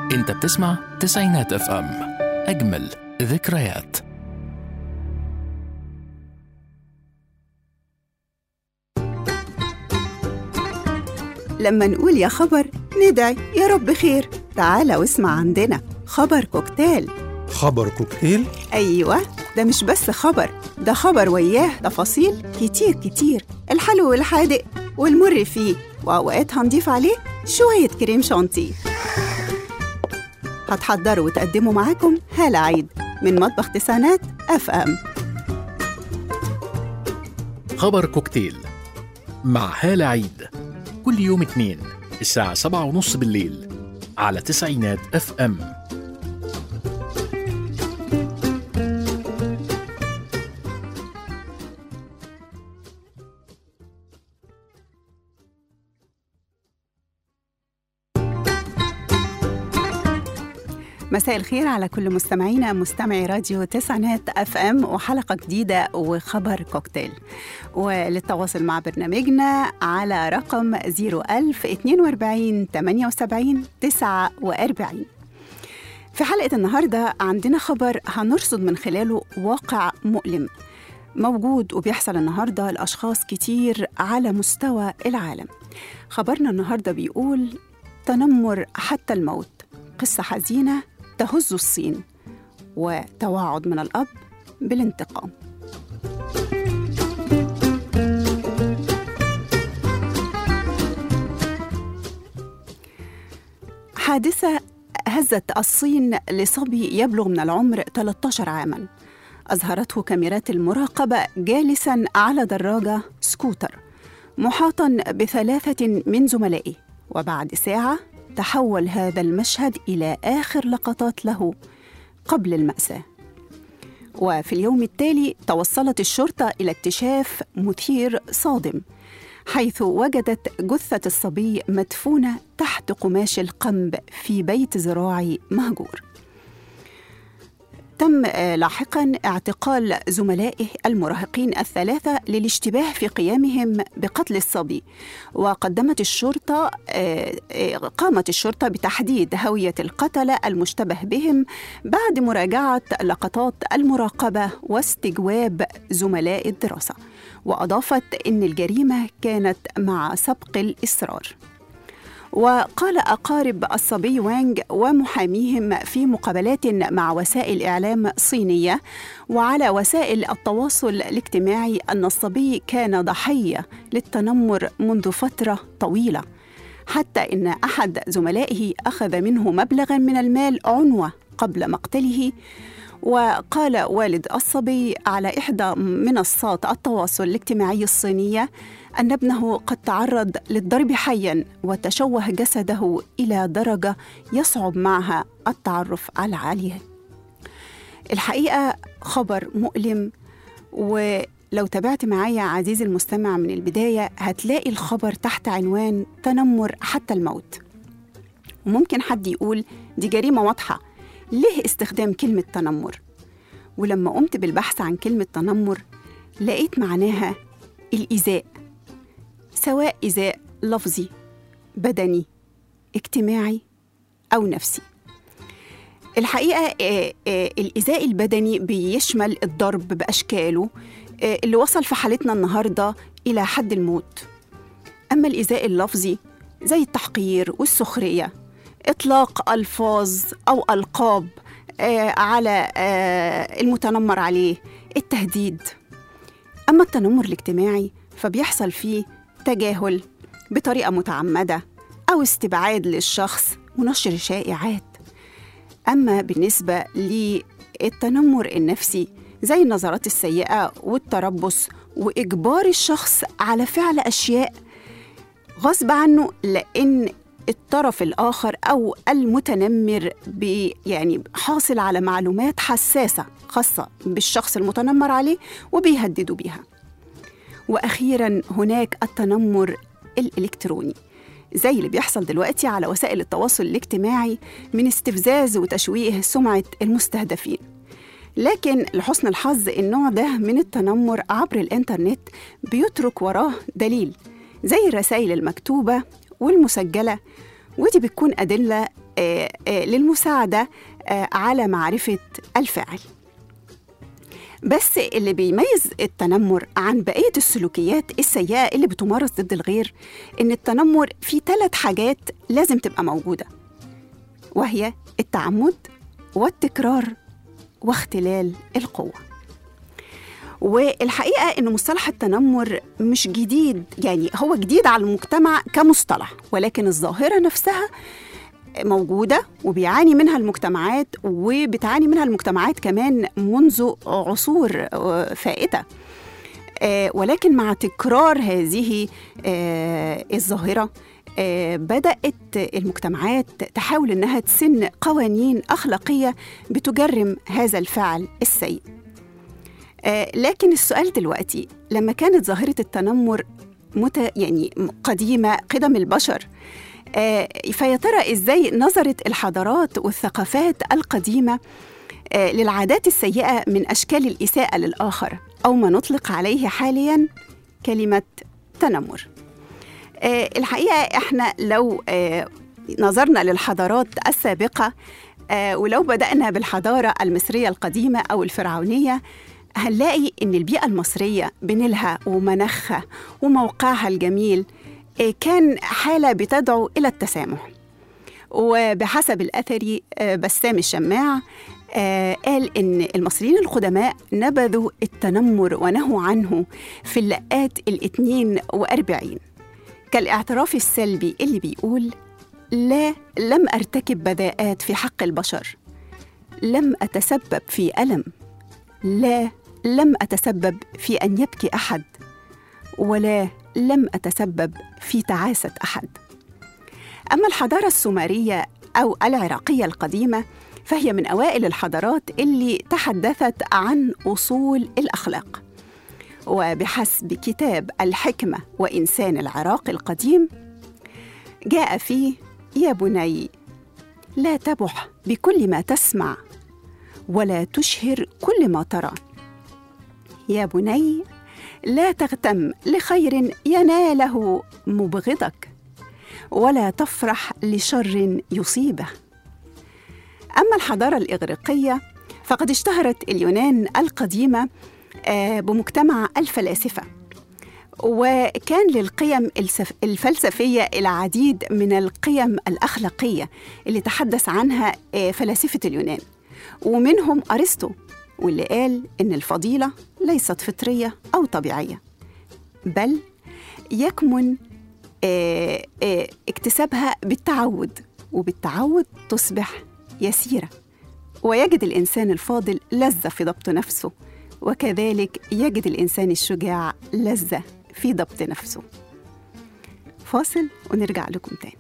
انت بتسمع تسعينات اف ام اجمل ذكريات لما نقول يا خبر ندعي يا رب خير تعالى واسمع عندنا خبر كوكتيل خبر كوكتيل أيوة ده مش بس خبر ده خبر وياه تفاصيل كتير كتير الحلو والحادق والمر فيه وأوقات هنضيف عليه شوية كريم شانتيه هتحضروا وتقدموا معاكم هالة عيد من مطبخ تسعينات اف ام خبر كوكتيل مع هالة عيد كل يوم اثنين الساعة سبعة ونص بالليل على تسعينات اف ام مساء الخير على كل مستمعينا مستمعي راديو تسعينات اف ام وحلقه جديده وخبر كوكتيل وللتواصل مع برنامجنا على رقم 01000 42 78 49 في حلقه النهارده عندنا خبر هنرصد من خلاله واقع مؤلم موجود وبيحصل النهارده لاشخاص كتير على مستوى العالم خبرنا النهارده بيقول تنمر حتى الموت قصه حزينه تهز الصين وتوعد من الاب بالانتقام حادثه هزت الصين لصبي يبلغ من العمر 13 عاما اظهرته كاميرات المراقبه جالسا على دراجه سكوتر محاطا بثلاثه من زملائه وبعد ساعه تحول هذا المشهد الى اخر لقطات له قبل الماساه وفي اليوم التالي توصلت الشرطه الى اكتشاف مثير صادم حيث وجدت جثه الصبي مدفونه تحت قماش القمب في بيت زراعي مهجور تم لاحقا اعتقال زملائه المراهقين الثلاثه للاشتباه في قيامهم بقتل الصبي وقدمت الشرطه قامت الشرطه بتحديد هويه القتله المشتبه بهم بعد مراجعه لقطات المراقبه واستجواب زملاء الدراسه واضافت ان الجريمه كانت مع سبق الاصرار وقال أقارب الصبي وانج ومحاميهم في مقابلات مع وسائل إعلام صينية وعلى وسائل التواصل الاجتماعي أن الصبي كان ضحية للتنمر منذ فترة طويلة حتى إن أحد زملائه أخذ منه مبلغا من المال عنوة قبل مقتله وقال والد الصبي على إحدى منصات التواصل الاجتماعي الصينية أن ابنه قد تعرض للضرب حيا وتشوه جسده إلى درجة يصعب معها التعرف على عليه. الحقيقة خبر مؤلم ولو تابعت معايا عزيزي المستمع من البداية هتلاقي الخبر تحت عنوان تنمر حتى الموت. وممكن حد يقول دي جريمة واضحة ليه استخدام كلمة تنمر؟ ولما قمت بالبحث عن كلمة تنمر لقيت معناها الإيذاء سواء إيذاء لفظي بدني اجتماعي أو نفسي الحقيقة الإيذاء البدني بيشمل الضرب بأشكاله اللي وصل في حالتنا النهاردة إلى حد الموت أما الإيذاء اللفظي زي التحقير والسخرية إطلاق ألفاظ أو ألقاب على المتنمر عليه التهديد أما التنمر الاجتماعي فبيحصل فيه تجاهل بطريقة متعمدة أو استبعاد للشخص ونشر شائعات أما بالنسبة للتنمر النفسي زي النظرات السيئة والتربص وإجبار الشخص على فعل أشياء غصب عنه لأن الطرف الآخر أو المتنمر بي يعني حاصل على معلومات حساسة خاصة بالشخص المتنمر عليه وبيهددوا بيها وأخيرا هناك التنمر الإلكتروني زي اللي بيحصل دلوقتي على وسائل التواصل الاجتماعي من استفزاز وتشويه سمعة المستهدفين لكن لحسن الحظ النوع ده من التنمر عبر الإنترنت بيترك وراه دليل زي الرسائل المكتوبة والمسجلة ودي بتكون أدلة آه، آه، للمساعدة آه، على معرفة الفاعل بس اللي بيميز التنمر عن بقية السلوكيات السيئة اللي بتمارس ضد الغير إن التنمر فيه ثلاث حاجات لازم تبقى موجودة وهي التعمد والتكرار واختلال القوة والحقيقة إن مصطلح التنمر مش جديد يعني هو جديد على المجتمع كمصطلح ولكن الظاهرة نفسها موجودة وبيعاني منها المجتمعات وبتعاني منها المجتمعات كمان منذ عصور آه، فائتة آه، ولكن مع تكرار هذه آه، الظاهرة آه، بدأت المجتمعات تحاول إنها تسن قوانين أخلاقية بتجرم هذا الفعل السيء آه، لكن السؤال دلوقتي لما كانت ظاهرة التنمر مت يعني قديمة قدم البشر آه، فيا ترى ازاي نظرت الحضارات والثقافات القديمه آه، للعادات السيئه من اشكال الاساءه للاخر او ما نطلق عليه حاليا كلمه تنمر آه، الحقيقه احنا لو آه، نظرنا للحضارات السابقه آه، ولو بدانا بالحضاره المصريه القديمه او الفرعونيه هنلاقي ان البيئه المصريه بنيلها ومناخها وموقعها الجميل آه، كان حالة بتدعو إلى التسامح وبحسب الأثري آه، بسام الشماع آه، قال إن المصريين القدماء نبذوا التنمر ونهوا عنه في اللقات الاثنين وأربعين كالاعتراف السلبي اللي بيقول لا لم أرتكب بذاءات في حق البشر لم أتسبب في ألم لا لم أتسبب في أن يبكي أحد ولا لم أتسبب في تعاسة أحد. أما الحضارة السومرية أو العراقية القديمة فهي من أوائل الحضارات اللي تحدثت عن أصول الأخلاق. وبحسب كتاب الحكمة وإنسان العراق القديم جاء فيه يا بني لا تبح بكل ما تسمع ولا تشهر كل ما ترى يا بني لا تغتم لخير يناله مبغضك ولا تفرح لشر يصيبه اما الحضاره الاغريقيه فقد اشتهرت اليونان القديمه آه، بمجتمع الفلاسفه وكان للقيم السف- الفلسفيه العديد من القيم الاخلاقيه اللي تحدث عنها آه، فلاسفه اليونان ومنهم ارسطو واللي قال ان الفضيله ليست فطريه او طبيعيه بل يكمن آه، آه، اكتسابها بالتعود وبالتعود تصبح يسيره ويجد الانسان الفاضل لذه في ضبط نفسه وكذلك يجد الانسان الشجاع لذه في ضبط نفسه فاصل ونرجع لكم تاني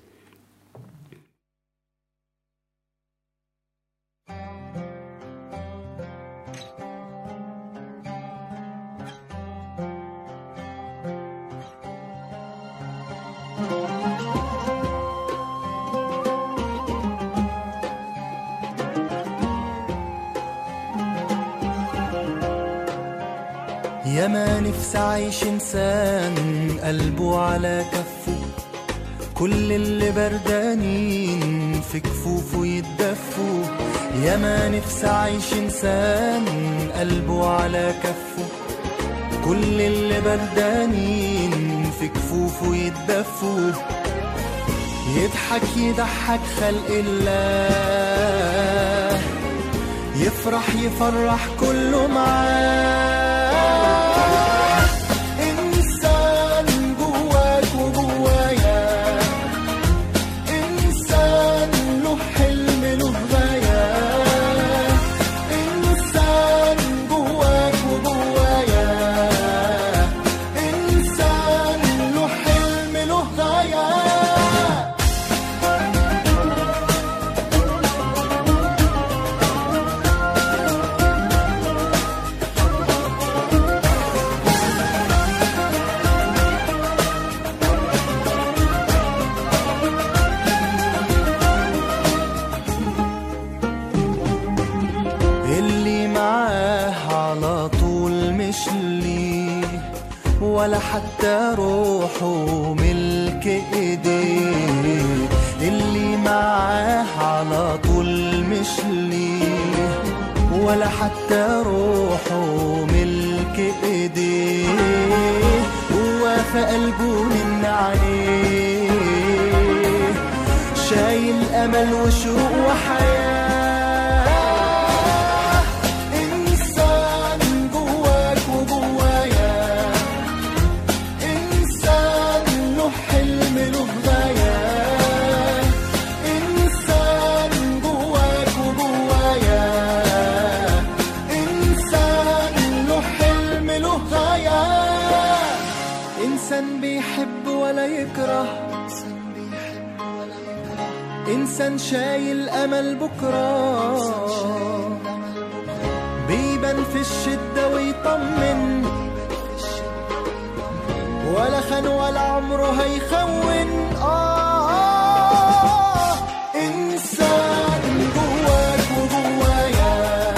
يا ما نفسي اعيش انسان قلبه على كفه كل اللي بردانين في كفوفه يتدفوا يا ما نفسي اعيش انسان قلبه على كفه كل اللي بردانين في كفوفه يتدفوا يضحك يضحك خلق الله يفرح يفرح كله معاه إنسان جواك وجوايا إنسان له حلم له غاية إنسان جواك وجوايا إنسان له حلم له غاية اللي معاه على طول مش ليه ولا حتى روحه ملك ايديه اللي معاه ولا حتى روحه ملك ايديه ووافى قلبه من عليه شايل امل وشوق وحياه انسان جواك وجوايا انسان له حلم له غايه انسان جواك وجوايا انسان له حلم له غايه انسان بيحب ولا يكره انسان شايل امل بكره بيبان في الشده ويطمن ولا خان ولا عمره هيخون آه إنسان جواك وجوايا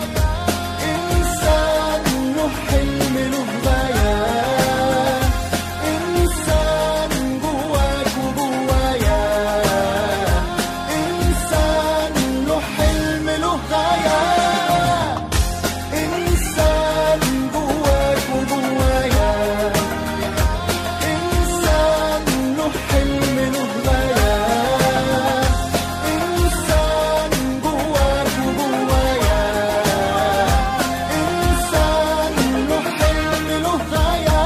إنسان له حلم له غاية إنسان جواك وجوايا إنسان له حلم له غاية إنسان جواك وجوايا إنسان له حلم له غاية إنسان جواك وجوايا إنسان له حلم له غاية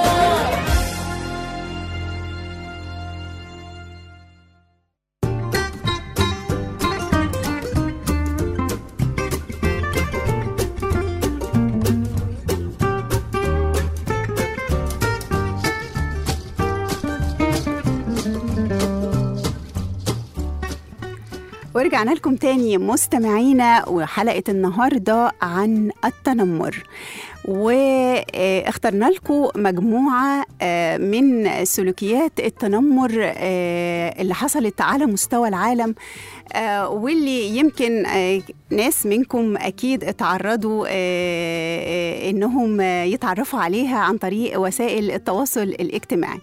ورجعنا لكم تاني مستمعينا وحلقة النهاردة عن التنمر واخترنا لكم مجموعة آه، من سلوكيات التنمر آه، اللي حصلت على مستوى العالم آه، واللي يمكن آه، ناس منكم أكيد اتعرضوا آه، آه، إنهم آه، يتعرفوا عليها عن طريق وسائل التواصل الاجتماعي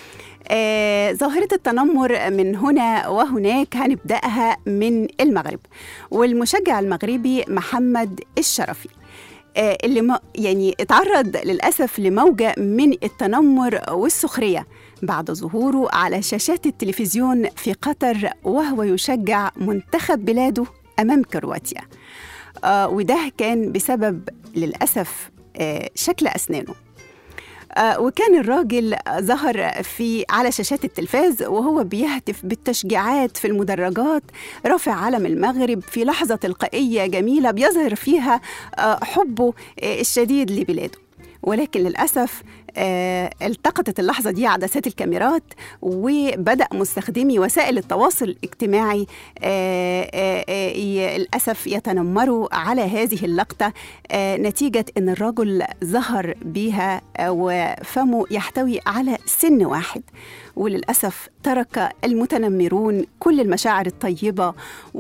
آه، ظاهرة التنمر من هنا وهناك هنبدأها من المغرب والمشجع المغربي محمد الشرفي آه، اللي ما يعني اتعرض للأسف لموجة من التنمر والسخرية بعد ظهوره على شاشات التلفزيون في قطر وهو يشجع منتخب بلاده أمام كرواتيا آه، وده كان بسبب للأسف آه، شكل أسنانه آه، وكان الراجل ظهر في على شاشات التلفاز وهو بيهتف بالتشجيعات في المدرجات رافع علم المغرب في لحظة تلقائية جميلة بيظهر فيها آه، حبه آه، الشديد لبلاده ولكن للأسف آه، التقطت اللحظة دي عدسات الكاميرات وبدأ مستخدمي وسائل التواصل الاجتماعي آه، آه، آه، ي- للأسف يتنمروا على هذه اللقطة آه، نتيجة أن الرجل ظهر بيها آه، وفمه يحتوي على سن واحد وللأسف ترك المتنمرون كل المشاعر الطيبة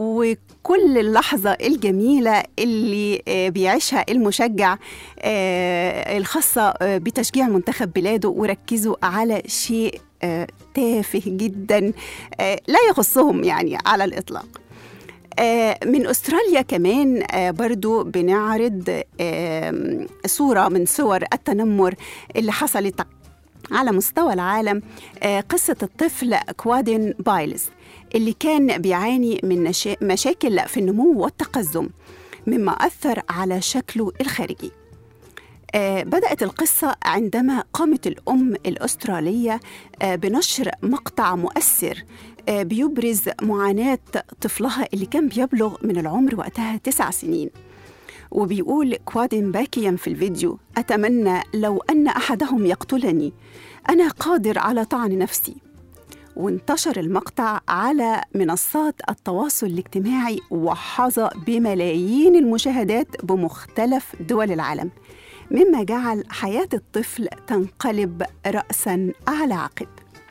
وكل اللحظة الجميلة اللي آه، بيعيشها المشجع آه، الخاصة آه، بتشجيع منتخب بلاده وركزوا على شيء آه، تافه جدا آه، لا يخصهم يعني على الإطلاق آه، من أستراليا كمان آه، برضو بنعرض آم، صورة من صور التنمر اللي حصلت على مستوى العالم آه، قصة الطفل كوادين بايلز اللي كان بيعاني من نشا- مشاكل في النمو والتقزم مما أثر على شكله الخارجي آه، بدأت القصة عندما قامت الأم الأسترالية آه، بنشر مقطع مؤثر آه، بيبرز معاناة طفلها اللي كان بيبلغ من العمر وقتها تسع سنين وبيقول كوادن باكيا في الفيديو أتمنى لو أن أحدهم يقتلني أنا قادر على طعن نفسي وانتشر المقطع على منصات التواصل الاجتماعي وحظى بملايين المشاهدات بمختلف دول العالم مما جعل حياة الطفل تنقلب رأسا على عقب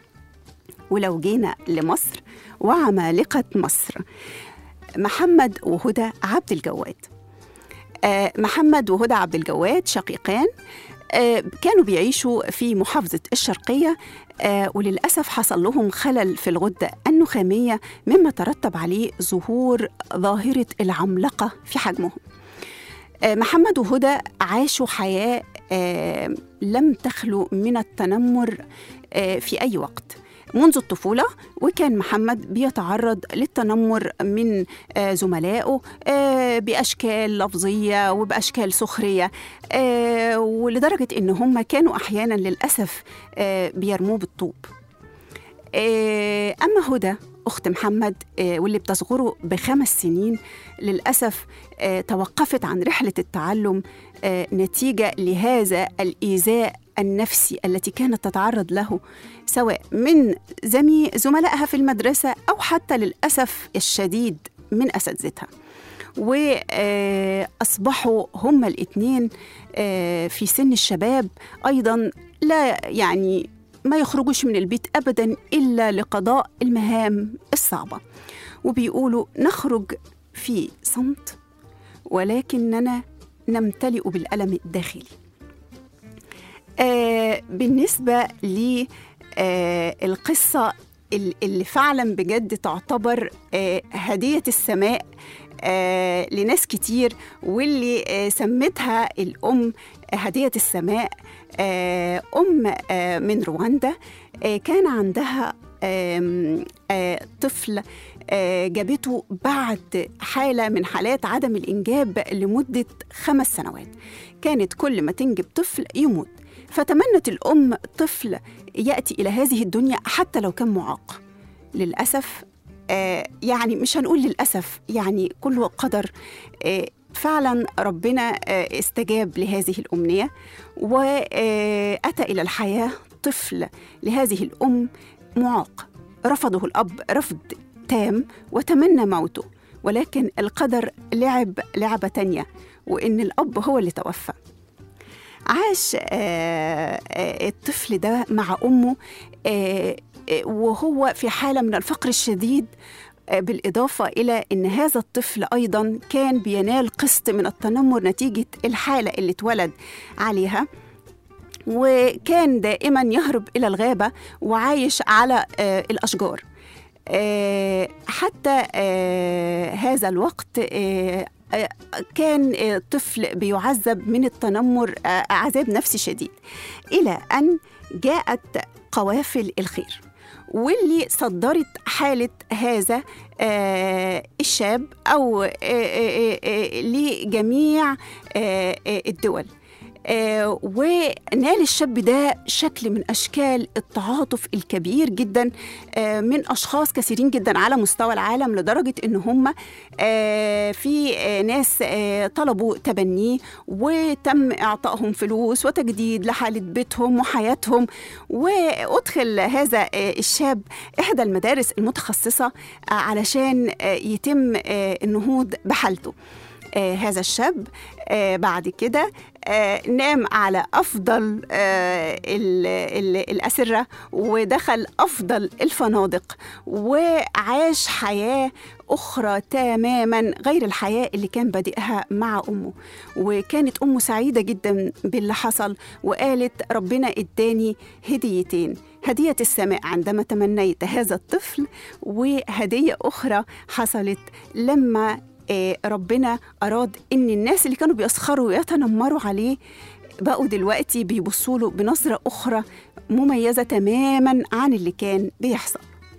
ولو جينا لمصر وعمالقة مصر محمد وهدى عبد الجواد آه، محمد وهدى عبد الجواد شقيقان آه، كانوا بيعيشوا في محافظة الشرقية آه، وللأسف حصل لهم خلل في الغدة النخامية مما ترتب عليه ظهور ظاهرة العملاقة في حجمهم آه، محمد وهدى عاشوا حياة آه، لم تخلو من التنمر آه، في أي وقت منذ الطفولة وكان محمد بيتعرض للتنمر من آه، زملائه آه، بأشكال لفظية وبأشكال سخرية آه، ولدرجة إن هم كانوا أحيانا للأسف آه، بيرموه بالطوب آه، أما هدى أخت محمد آه، واللي بتصغره بخمس سنين للأسف آه، توقفت عن رحلة التعلم آه، نتيجة لهذا الإيذاء النفسي التي كانت تتعرض له سواء من زمي زملائها في المدرسة أو حتى للأسف الشديد من أساتذتها وأصبحوا هما الاثنين في سن الشباب أيضا لا يعني ما يخرجوش من البيت أبدا إلا لقضاء المهام الصعبة وبيقولوا نخرج في صمت ولكننا نمتلئ بالألم الداخلي آه بالنسبة للقصة اللي فعلا بجد تعتبر آه هدية السماء آه لناس كتير واللي آه سمتها الأم هدية السماء آه أم آه من رواندا آه كان عندها آم، آه طفل آه جابته بعد حالة من حالات عدم الإنجاب لمدة خمس سنوات كانت كل ما تنجب طفل يموت فتمنت الأم طفل يأتي إلى هذه الدنيا حتى لو كان معاق للأسف آه يعني مش هنقول للأسف يعني كله قدر آه فعلا ربنا آه استجاب لهذه الأمنية وأتى إلى الحياة طفل لهذه الأم معاق رفضه الأب رفض تام وتمنى موته ولكن القدر لعب لعبة تانية وإن الأب هو اللي توفى عاش آه، آه، الطفل ده مع أمه آه، آه، وهو في حالة من الفقر الشديد آه، بالإضافة إلى أن هذا الطفل أيضا كان بينال قسط من التنمر نتيجة الحالة اللي اتولد عليها وكان دائما يهرب إلى الغابة وعايش على آه، الأشجار آه، حتى آه، هذا الوقت آه، آه، كان آه، طفل بيعذب من التنمر آه، عذاب نفسي شديد إلى أن جاءت قوافل الخير واللي صدرت حالة هذا آه، الشاب أو آه، آه، آه، لجميع آه، آه، الدول آه، ونال الشاب ده شكل من اشكال التعاطف الكبير جدا آه، من اشخاص كثيرين جدا على مستوى العالم لدرجه ان هم آه، في آه، ناس آه، طلبوا تبنيه وتم اعطائهم فلوس وتجديد لحاله بيتهم وحياتهم وادخل هذا آه، الشاب احدى المدارس المتخصصه آه، علشان آه، يتم آه، النهوض بحالته آه هذا الشاب آه بعد كده آه نام على أفضل آه ال ال الأسرة ودخل أفضل الفنادق وعاش حياة أخرى تماما غير الحياة اللي كان بادئها مع أمه وكانت أمه سعيدة جدا باللي حصل وقالت ربنا إداني هديتين هدية السماء عندما تمنيت هذا الطفل وهدية أخرى حصلت لما آه، ربنا أراد إن الناس اللي كانوا بيسخروا ويتنمروا عليه بقوا دلوقتي بيبصوا له بنظرة أخرى مميزة تماما عن اللي كان بيحصل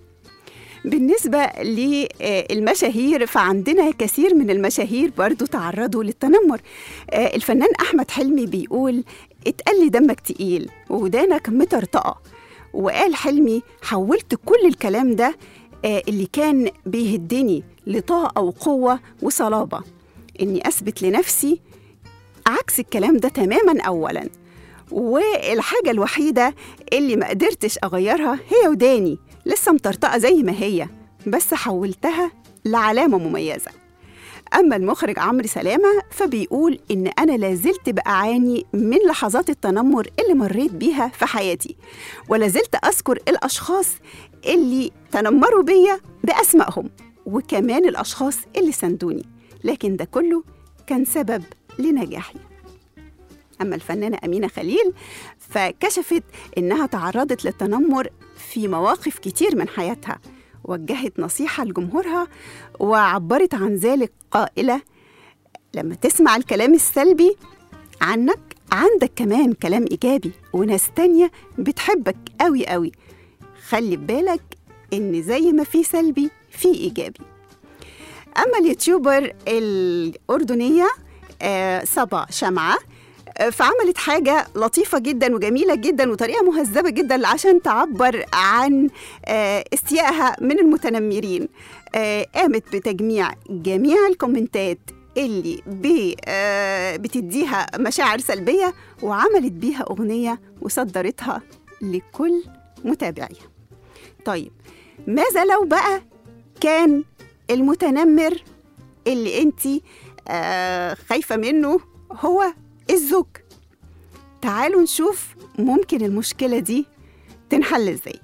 بالنسبة للمشاهير فعندنا كثير من المشاهير برضو تعرضوا للتنمر آه، الفنان أحمد حلمي بيقول اتقال لي دمك تقيل ودانك مطرطقة وقال حلمي حولت كل الكلام ده آه، اللي كان بيهدني لطاقة وقوة وصلابة إني أثبت لنفسي عكس الكلام ده تماما أولا والحاجة الوحيدة اللي ما قدرتش أغيرها هي وداني لسه مطرطقة زي ما هي بس حولتها لعلامة مميزة أما المخرج عمرو سلامة فبيقول إن أنا لازلت بعاني من لحظات التنمر اللي مريت بيها في حياتي ولازلت أذكر الأشخاص اللي تنمروا بيا بأسمائهم وكمان الأشخاص اللي ساندوني لكن ده كله كان سبب لنجاحي أما الفنانة أمينة خليل فكشفت إنها تعرضت للتنمر في مواقف كتير من حياتها وجهت نصيحة لجمهورها وعبرت عن ذلك قائلة لما تسمع الكلام السلبي عنك عندك كمان كلام إيجابي وناس تانية بتحبك قوي قوي خلي بالك إن زي ما في سلبي في إيجابي أما اليوتيوبر الأردنية آه، صبا شمعة آه، فعملت حاجة لطيفة جدا وجميلة جدا وطريقة مهذبة جدا عشان تعبر عن آه، استيائها من المتنمرين آه، قامت بتجميع جميع الكومنتات اللي بي آه، بتديها مشاعر سلبية وعملت بيها أغنية وصدرتها لكل متابعيها طيب ماذا لو بقى كان المتنمر اللي انت آه خايفة منه هو الزوج تعالوا نشوف ممكن المشكلة دي تنحل ازاي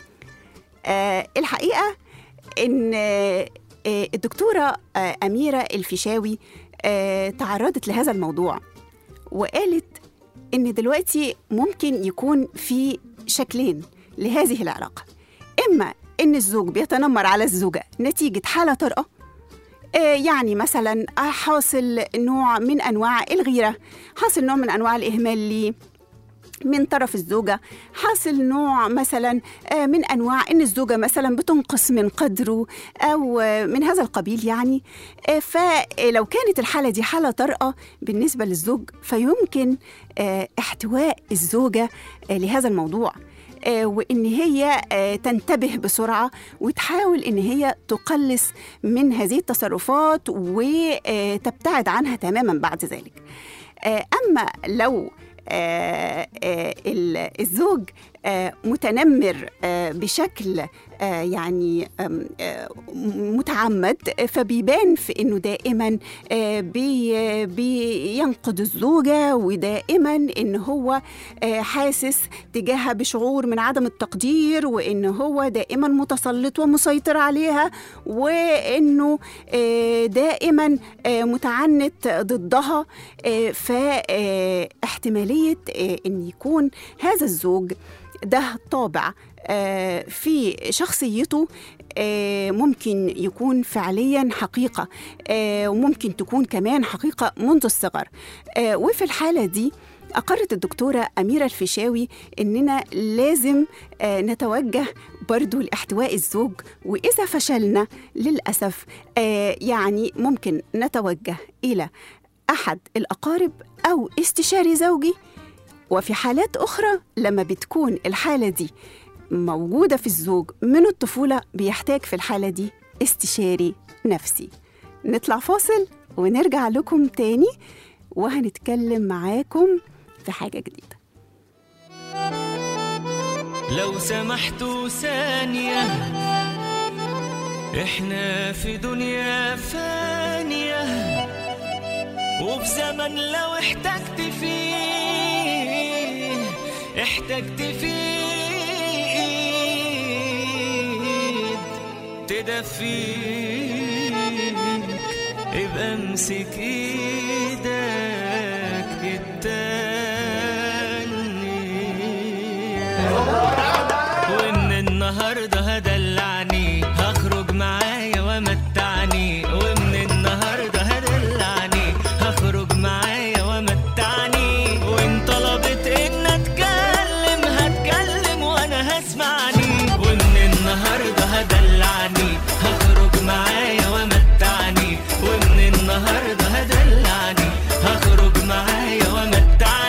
آه الحقيقة ان آه آه، الدكتورة آه أميرة الفيشاوي آه تعرضت لهذا الموضوع وقالت إن دلوقتي ممكن يكون في شكلين لهذه العلاقة إما إن الزوج بيتنمر على الزوجة نتيجة حالة طارئة آه، يعني مثلا حاصل نوع من انواع الغيره حاصل نوع من انواع الاهمال ليه من طرف الزوجة حاصل نوع مثلا آه، من أنواع إن الزوجة مثلا بتنقص من قدره أو آه، من هذا القبيل يعني آه، فلو كانت الحالة دي حالة طارئة بالنسبة للزوج فيمكن آه، احتواء الزوجة آه، لهذا الموضوع آه، وإن هي آه، تنتبه بسرعة وتحاول إن هي تقلص من هذه التصرفات وتبتعد عنها تماما بعد ذلك آه، أما لو آه، آه، ال- الزوج آه، متنمر آه، بشكل آه، يعني آم، آه، متعمد فبيبان في انه دائما آه، بي- بينقد الزوجه ودائما ان هو آه، حاسس تجاهها بشعور من عدم التقدير وان هو دائما متسلط ومسيطر عليها وانه آه، دائما آه، متعنت ضدها فاحتماليه ان يكون هذا الزوج ده طابع آه، في شخصيته آه، ممكن يكون فعليا حقيقة آه، وممكن تكون كمان حقيقة منذ الصغر آه، وفي الحالة دي أقرت الدكتورة أميرة الفيشاوي إننا لازم آه، نتوجه برضو لاحتواء الزوج وإذا فشلنا للأسف آه، يعني ممكن نتوجه إلى أحد الأقارب أو استشاري زوجي وفي حالات أخرى لما بتكون الحالة دي موجودة في الزوج من الطفولة بيحتاج في الحالة دي استشاري نفسي نطلع فاصل ونرجع لكم تاني وهنتكلم معاكم في حاجة جديدة لو سمحتوا ثانية احنا في دنيا فانية وفي زمن لو احتجت فيه احتجت فيه ايد تدفيك ابقى امسك ايدك التانية ومن النهارده هدلعني هخرج معايا ومتعني ومن النهارده هدلعني هخرج معايا ومتعني وان طلبت ان اتكلم هتكلم وانا هسمعني ومن النهارده هدلعني هخرج معايا ومتعني ومن النهارده هدلعني هخرج معايا ومتعني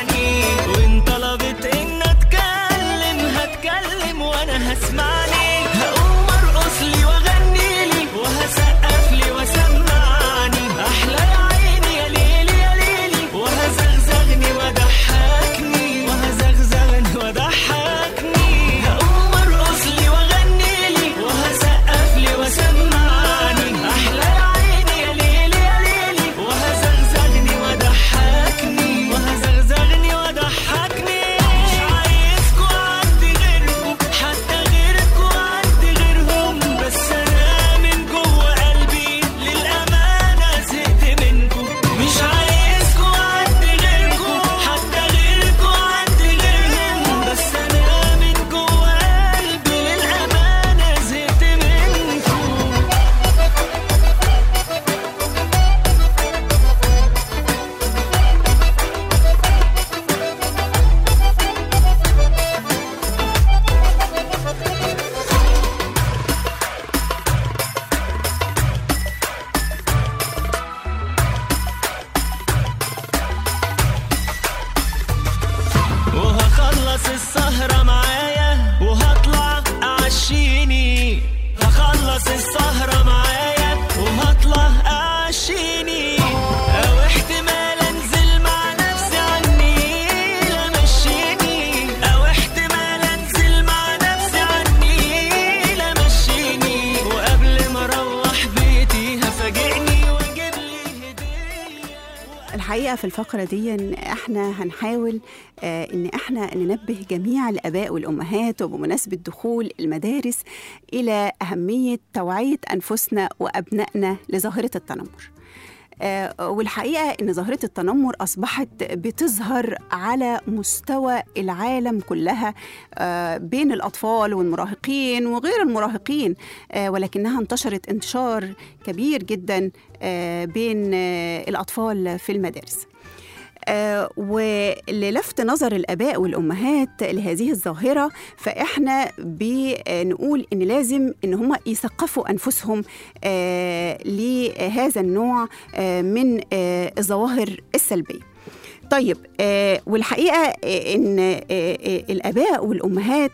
هخلص السهرة معايا وهطلع أعشيني أو احتمال أنزل مع نفسي عني لا مشيني أو احتمال أنزل مع نفسي عني لا مشيني وقبل ما أروح بيتي هفاجئني وأجيب لي هدية الحقيقة في الفقرة دي إن احنا هنحاول آه، ان احنا ننبه جميع الاباء والامهات وبمناسبة دخول المدارس الى اهمية توعية انفسنا وابنائنا لظاهرة التنمر. آه، والحقيقة إن ظاهرة التنمر أصبحت بتظهر على مستوى العالم كلها آه، بين الأطفال والمراهقين وغير المراهقين آه، ولكنها انتشرت انتشار كبير جدا آه، بين آه، الأطفال في المدارس آه، وللفت نظر الآباء والأمهات لهذه الظاهرة فإحنا بنقول إن لازم إن هم يثقفوا أنفسهم آه، لهذا النوع آه، من آه، الظواهر السلبية طيب آه والحقيقه آه ان آه آه الاباء والامهات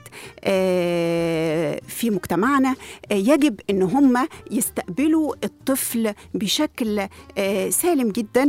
آه في مجتمعنا آه يجب ان هم يستقبلوا الطفل بشكل آه سالم جدا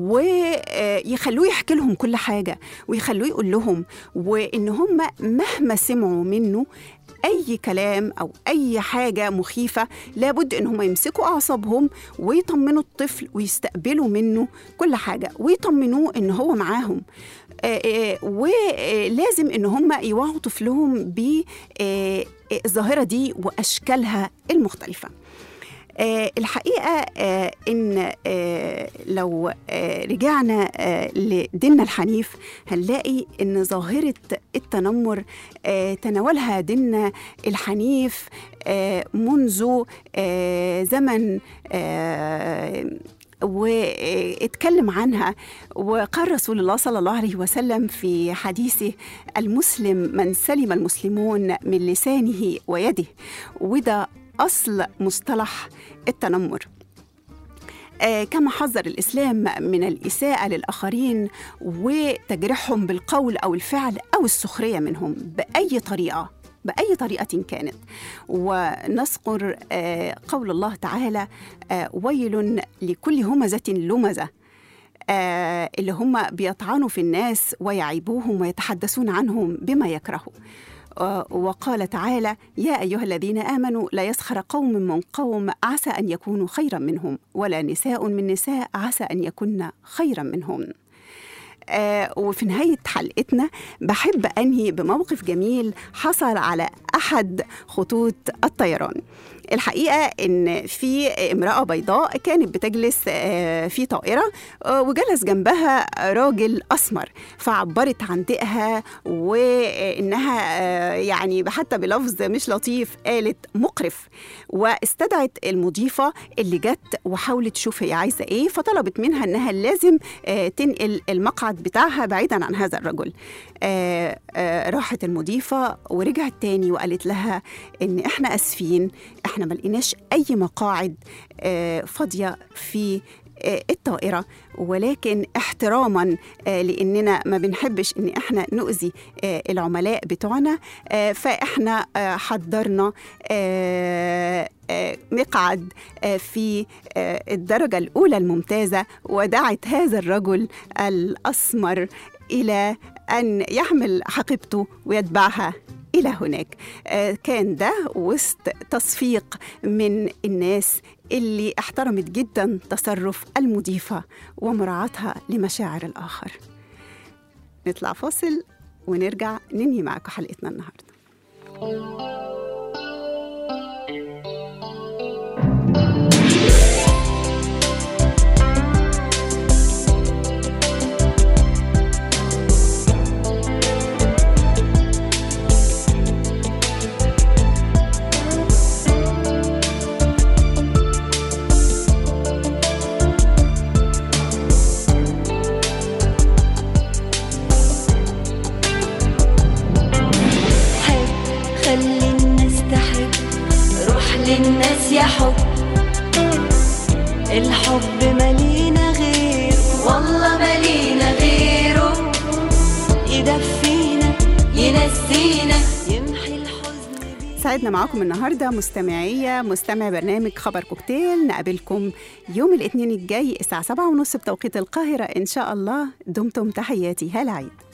ويخلوه يحكي لهم كل حاجه ويخلوه يقول لهم وان هم مهما سمعوا منه اي كلام او اي حاجه مخيفه لابد ان هم يمسكوا اعصابهم ويطمنوا الطفل ويستقبلوا منه كل حاجه ويطمنوه ان هو معاهم آه، آه، ولازم ان هم يوعوا طفلهم بالظاهره دي واشكالها المختلفه آه الحقيقة آه إن آه لو آه رجعنا آه لديننا الحنيف هنلاقي إن ظاهرة التنمر آه تناولها ديننا الحنيف آه منذ آه زمن آه واتكلم عنها وقال رسول الله صلى الله عليه وسلم في حديثه المسلم من سلم المسلمون من لسانه ويده وده أصل مصطلح التنمر آه، كما حذر الإسلام من الإساءة للآخرين وتجريحهم بالقول أو الفعل أو السخرية منهم بأي طريقة بأي طريقة كانت ونذكر آه، قول الله تعالى آه، ويل لكل همزة لمزة آه، اللي هم بيطعنوا في الناس ويعيبوهم ويتحدثون عنهم بما يكرهوا آه، وقال تعالى يا أيها الذين آمنوا لا يسخر قوم من قوم عسى أن يكونوا خيرا منهم ولا نساء من نساء عسى أن يكن خيرا منهم آه وفي نهاية حلقتنا بحب أنهي بموقف جميل حصل على أحد خطوط الطيران الحقيقة إن في امرأة بيضاء كانت بتجلس آه، في طائرة آه، وجلس جنبها راجل أسمر فعبرت عن ضيقها وإنها آه، يعني حتى بلفظ مش لطيف قالت مقرف واستدعت المضيفة اللي جت وحاولت تشوف هي عايزة إيه فطلبت منها إنها لازم آه، تنقل المقعد بتاعها بعيدا عن هذا الرجل آه، آه، راحت المضيفة ورجعت تاني وقالت لها إن إحنا آسفين إحنا ما لقيناش أي مقاعد آه، فاضية في آه، الطائرة ولكن احتراما آه، لأننا ما بنحبش إن إحنا نؤذي آه، العملاء بتوعنا آه، فإحنا آه، حضرنا آه، آه، مقعد آه، في آه، الدرجة الأولى الممتازة ودعت هذا الرجل الأسمر إلى أن يحمل حقيبته ويتبعها إلى هناك آه، كان ده وسط تصفيق من الناس اللي احترمت جدا تصرف المضيفة ومراعاتها لمشاعر الآخر نطلع فاصل ونرجع ننهي معاكم حلقتنا النهارده حب خلي الناس تحب روح للناس يا حب الحب ملينا غير والله ملينا غيره يدفينا ينسينا يمحي الحزن بيه سعدنا معاكم النهارده مستمعيه مستمع برنامج خبر كوكتيل نقابلكم يوم الاثنين الجاي الساعه 7:30 بتوقيت القاهره ان شاء الله دمتم تحياتي هلا عيد